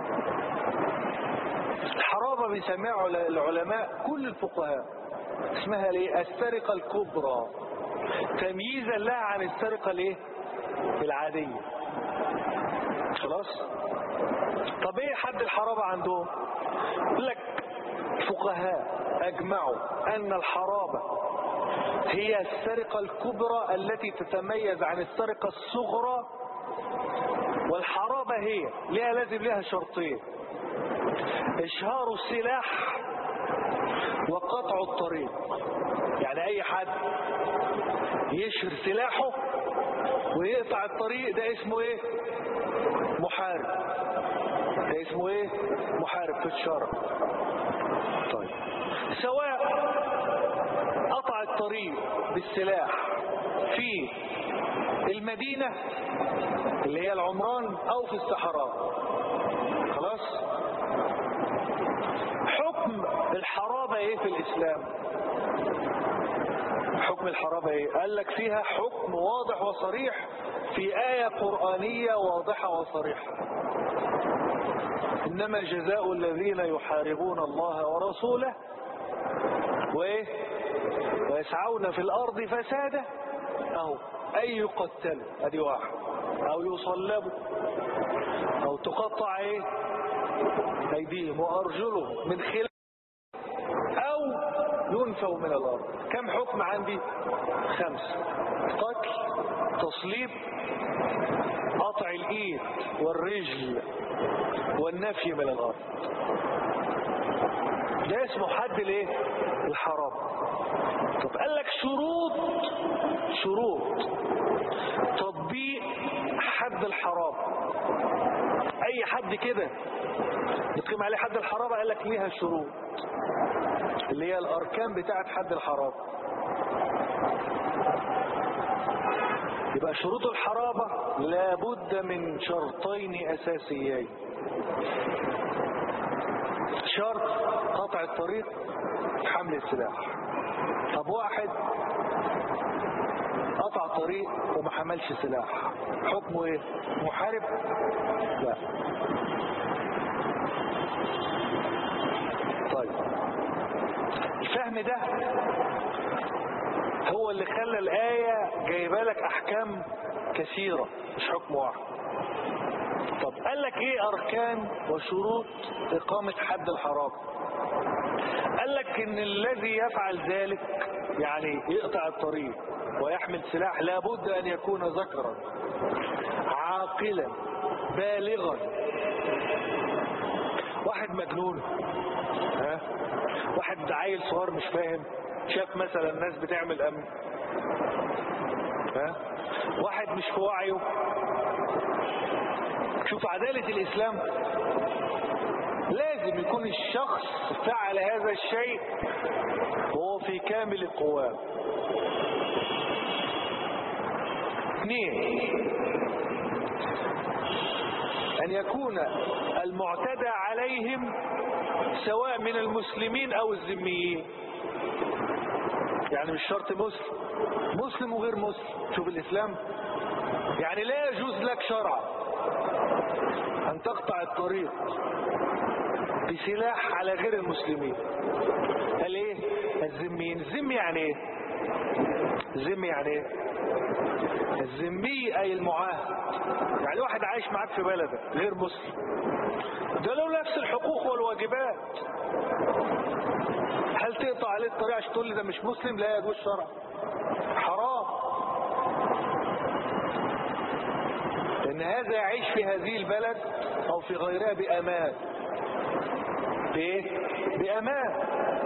B: الحرابة بيسميها العلماء كل الفقهاء اسمها ليه السرقة الكبرى تمييزا لها عن السرقة الايه العادية خلاص طب ايه حد الحرابة عندهم يقول لك فقهاء اجمعوا ان الحرابة هي السرقة الكبرى التي تتميز عن السرقة الصغرى والحرابة هي ليها لازم لها شرطين اشهار السلاح وقطع الطريق يعني اي حد يشهر سلاحه ويقطع الطريق ده اسمه ايه محارب ده اسمه ايه محارب في الشرع طيب سواء قطع الطريق بالسلاح في المدينة اللي هي العمران او في الصحراء خلاص حكم الحرابة ايه في الاسلام حكم الحرابة ايه قال لك فيها حكم واضح وصريح في آية قرآنية واضحة وصريحة إنما جزاء الذين يحاربون الله ورسوله وإيه ويسعون في الأرض فسادا أهو أي يقتلوا أدي واحد أو يصلبوا أو تقطع إيه أيديهم وأرجلهم من خلال أو ينفوا من الأرض كم حكم عندي خمسة قتل تصليب قطع الإيد والرجل والنفي من الأرض ده اسمه حد الايه الحرام طب قال لك شروط شروط تطبيق حد الحرام اي حد كده نقيم عليه حد الحرام قال لك ليها شروط اللي هي الاركان بتاعت حد الحرام يبقى شروط الحرابة لابد من شرطين اساسيين شرط قطع الطريق حمل السلاح طب واحد قطع طريق وما حملش سلاح حكمه ايه محارب لا طيب الفهم ده هو اللي خلى الآية جايبه لك أحكام كثيرة مش حكم واحد طب قال لك ايه أركان وشروط إقامة حد الحرام قال لك ان الذي يفعل ذلك يعني يقطع الطريق ويحمل سلاح لابد ان يكون ذكرا عاقلا بالغا واحد مجنون ها واحد عيل صغير مش فاهم شاف مثلا الناس بتعمل امن ها واحد مش في وعيه شوف عدالة الاسلام لازم يكون الشخص فعل هذا الشيء وهو في كامل القوام اثنين ان يكون المعتدى عليهم سواء من المسلمين او الذميين يعني مش شرط مسلم مسلم وغير مسلم شوف الاسلام يعني لا يجوز لك شرعا ان تقطع الطريق بسلاح على غير المسلمين قال ايه الذميين الذم يعني ايه الذم يعني ايه الذمي اي المعاهد يعني واحد عايش معاك في بلدك غير مسلم ده له نفس الحقوق والواجبات هل تقطع عليه الطريق عشان تقول لي ده مش مسلم لا يجوز شرع حرام لان هذا يعيش في هذه البلد او في غيرها بامان بايه بامان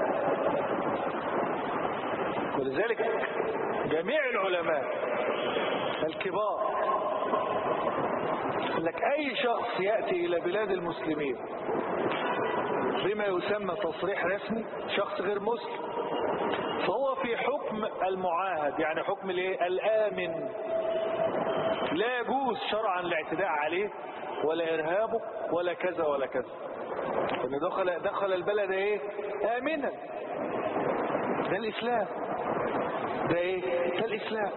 B: ولذلك جميع العلماء الكبار قال لك أي شخص يأتي إلى بلاد المسلمين بما يسمى تصريح رسمي شخص غير مسلم فهو في حكم المعاهد يعني حكم الايه الآمن لا يجوز شرعا الاعتداء عليه ولا إرهابه ولا كذا ولا كذا ان دخل دخل البلد ايه آمنا ده الإسلام ده ايه ده الإسلام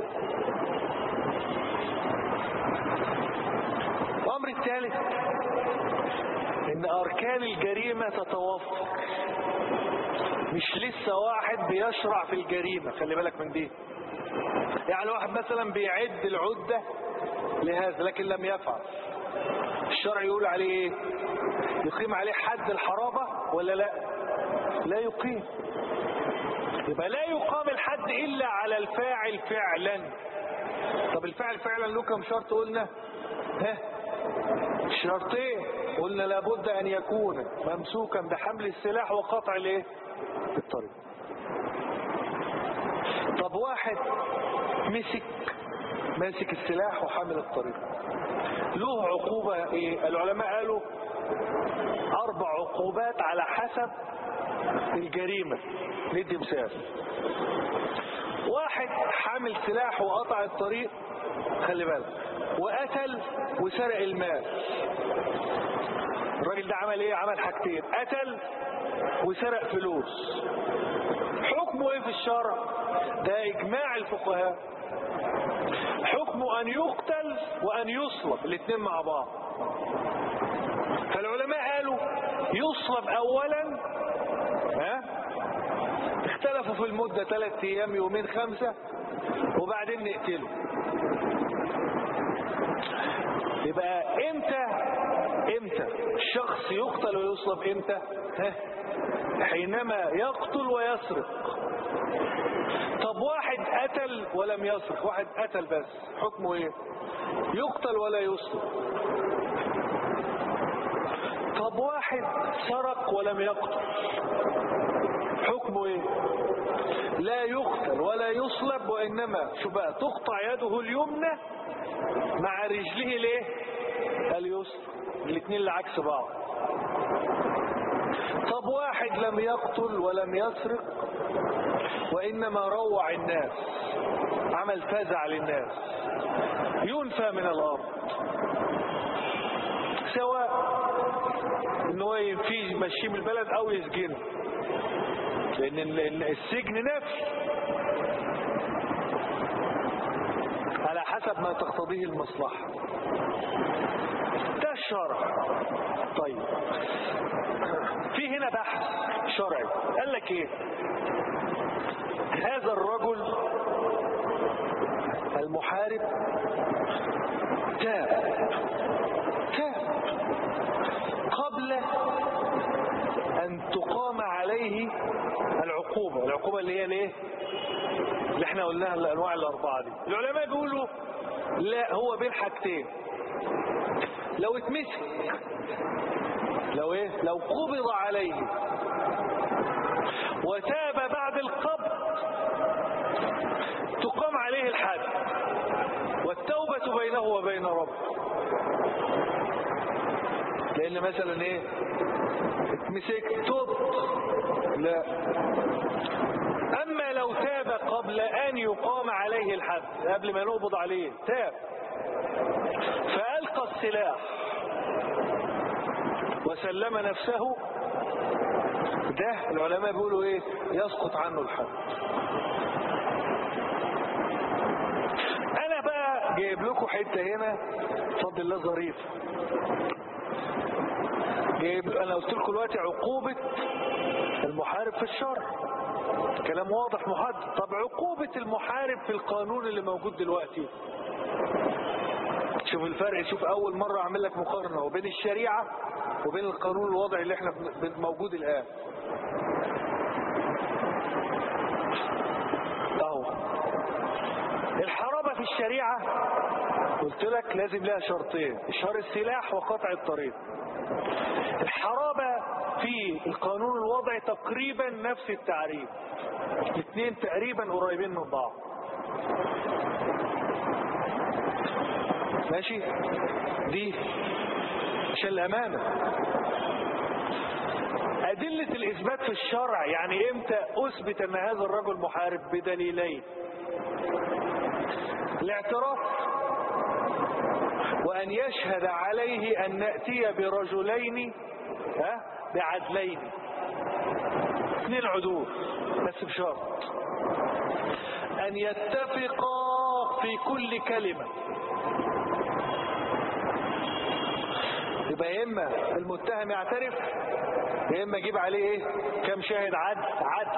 B: الأمر الثالث ان أركان الجريمة تتوفر مش لسه واحد بيشرع في الجريمة خلي بالك من دي يعني واحد مثلا بيعد العدة لهذا لكن لم يفعل الشرع يقول عليه ايه يقيم عليه حد الحرابة ولا لا لا يقيم يبقى لا يقام الحد إلا على الفاعل فعلا طب الفاعل فعلا له كم شرط قلنا ها شرطين قلنا لابد أن يكون ممسوكا بحمل السلاح وقطع الايه الطريق طب واحد مسك ماسك السلاح وحامل الطريق له عقوبة ايه العلماء قالوا اربع عقوبات على حسب الجريمة ندي مثال واحد حامل سلاح وقطع الطريق خلي بالك وقتل وسرق المال الراجل ده عمل ايه عمل حاجتين قتل وسرق فلوس حكمه ايه في الشرع ده اجماع الفقهاء حكمه ان يقتل وان يصلب الاثنين مع بعض فالعلماء قالوا يصلب اولا ها اختلفوا في المدة ثلاث ايام يومين خمسة وبعدين نقتله يبقى امتى امتى الشخص يقتل ويصلب امتى ها حينما يقتل ويسرق طب واحد قتل ولم يسرق واحد قتل بس حكمه ايه يقتل ولا يصلب طب واحد سرق ولم يقتل حكمه ايه لا يقتل ولا يصلب وانما شو بقى تقطع يده اليمنى مع رجله الايه اليسرى الاثنين اللي عكس بعض طب واحد لم يقتل ولم يسرق وإنما روع الناس عمل فزع للناس ينفى من الأرض سواء ان هو ينفيه يمشيه من البلد او يسجنه لان السجن نفي على حسب ما تقتضيه المصلحة ده الشرع طيب في هنا بحث شرعي قال لك ايه هذا الرجل المحارب تاب تاب قبل ان تقام عليه العقوبة العقوبة اللي هي الايه اللي احنا قلناها الانواع الاربعة دي العلماء بيقولوا لا هو بين حاجتين لو اتمسك لو ايه لو قبض عليه وتاب بعد القبض تقام عليه الحد والتوبة بينه وبين ربه لان مثلا ايه اتمسك توب لا اما لو تاب قبل ان يقام عليه الحد قبل ما نقبض عليه تاب فألقى السلاح وسلم نفسه ده العلماء بيقولوا ايه يسقط عنه الحد انا بقى جايب لكم حته هنا بفضل الله ظريف جايب انا قلت لكم دلوقتي عقوبه المحارب في الشرع كلام واضح محدد طب عقوبه المحارب في القانون اللي موجود دلوقتي شوف الفرق شوف اول مرة اعمل لك مقارنة وبين الشريعة وبين القانون الوضعي اللي احنا موجود الان اهو الحرابة في الشريعة قلت لك لازم لها شرطين اشهار السلاح وقطع الطريق الحرابة في القانون الوضعي تقريبا نفس التعريف الاثنين تقريبا قريبين من بعض ماشي دي عشان الأمانة أدلة الإثبات في الشرع يعني إمتى أثبت أن هذا الرجل محارب بدليلين الاعتراف وأن يشهد عليه أن نأتي برجلين ها بعدلين اثنين عدول بس بشرط أن يتفقا في كل كلمة يبقى يا إما المتهم يعترف يا إما يجيب عليه إيه كم شاهد عد عد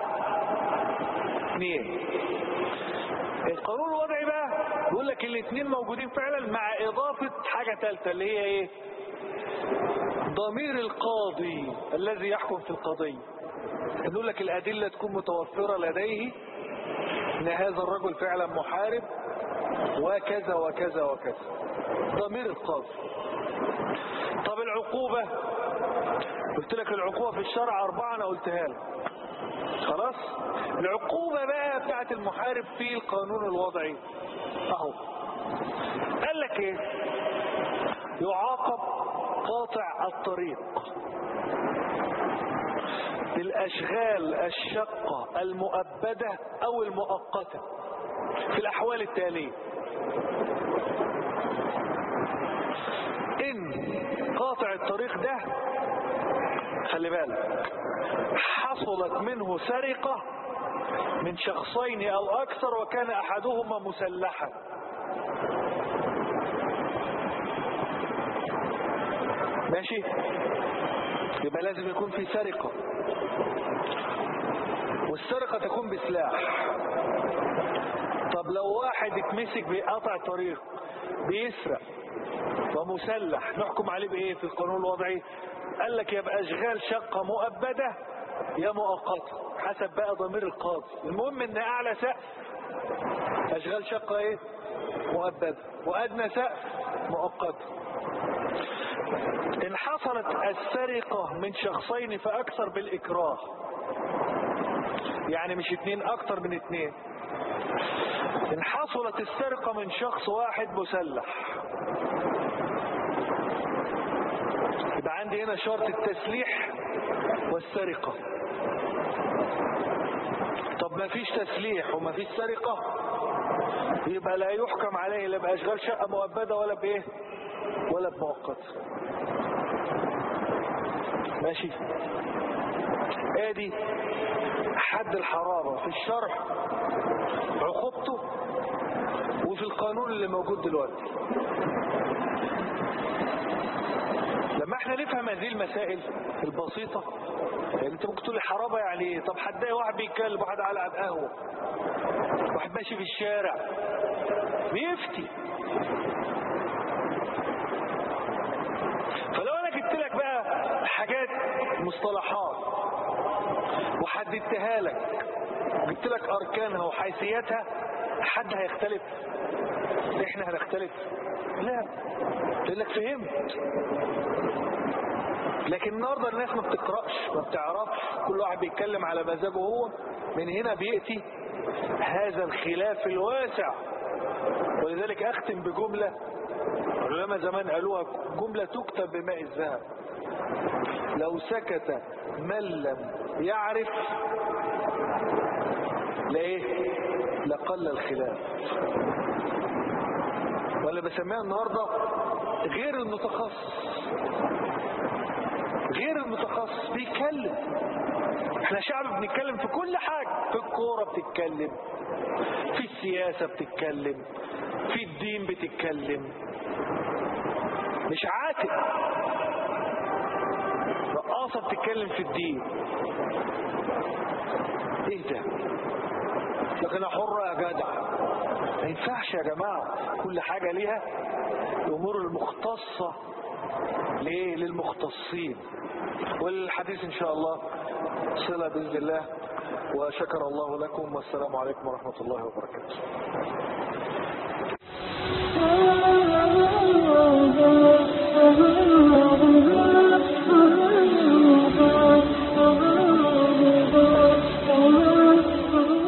B: اثنين القانون الوضعي بقى بيقول لك الاثنين موجودين فعلا مع إضافة حاجة ثالثة اللي هي إيه ضمير القاضي الذي يحكم في القضية نقول لك الأدلة تكون متوفرة لديه ان هذا الرجل فعلا محارب وكذا وكذا وكذا ضمير القاضي طب العقوبة قلت لك العقوبة في الشرع أربعة أنا قلتها لك خلاص العقوبة بقى بتاعت المحارب في القانون الوضعي أهو قال لك إيه يعاقب قاطع الطريق بالأشغال الشقة المؤبدة أو المؤقتة في الأحوال التالية إن قاطع الطريق ده خلي بالك حصلت منه سرقة من شخصين أو أكثر وكان أحدهما مسلحا ماشي يبقى لازم يكون في سرقة والسرقة تكون بسلاح طب لو واحد اتمسك بقطع طريق بيسرق ومسلح نحكم عليه بايه في القانون الوضعي قال لك يبقى اشغال شقة مؤبدة يا مؤقتة حسب بقى ضمير القاضي المهم ان اعلى سقف اشغال شقة ايه مؤبدة وادنى سقف مؤقتة ان حصلت السرقة من شخصين فاكثر بالاكراه يعني مش اتنين اكتر من اتنين ان حصلت السرقة من شخص واحد مسلح يبقى عندي هنا شرط التسليح والسرقة طب ما فيش تسليح وما فيش سرقة يبقى لا يحكم عليه لا بأشغال شقة مؤبدة ولا بإيه ولا بمؤقت ماشي ادي حد الحرارة في الشرع عقوبته وفي القانون اللي موجود دلوقتي لما احنا نفهم هذه المسائل البسيطة يعني انت ممكن تقول لي حرابة يعني ايه طب هتلاقي واحد بيتكلم واحد على قهوة واحد ماشي في الشارع بيفتي فلو انا جبت لك بقى حاجات مصطلحات وحددتها لك وجبت لك اركانها وحيثياتها حد هيختلف احنا هنختلف لا تقول لك فهمت لكن النهارده الناس ما بتقراش ما بتعرفش كل واحد بيتكلم على مزاجه هو من هنا بياتي هذا الخلاف الواسع ولذلك اختم بجمله العلماء زمان قالوها جمله تكتب بماء الذهب لو سكت من لم يعرف لايه لقل الخلاف ولا بسميها النهارده غير المتخصص غير المتخصص بيتكلم احنا شعب بنتكلم في كل حاجة في الكورة بتتكلم في السياسة بتتكلم في الدين بتتكلم مش عاتق رقاصة بتتكلم في الدين ايه ده لكن انا حرة يا جدع ما ينفعش يا جماعة كل حاجة ليها الامور المختصة ليه للمختصين والحديث ان شاء الله صلة بإذن الله وشكر الله لكم والسلام عليكم ورحمة الله وبركاته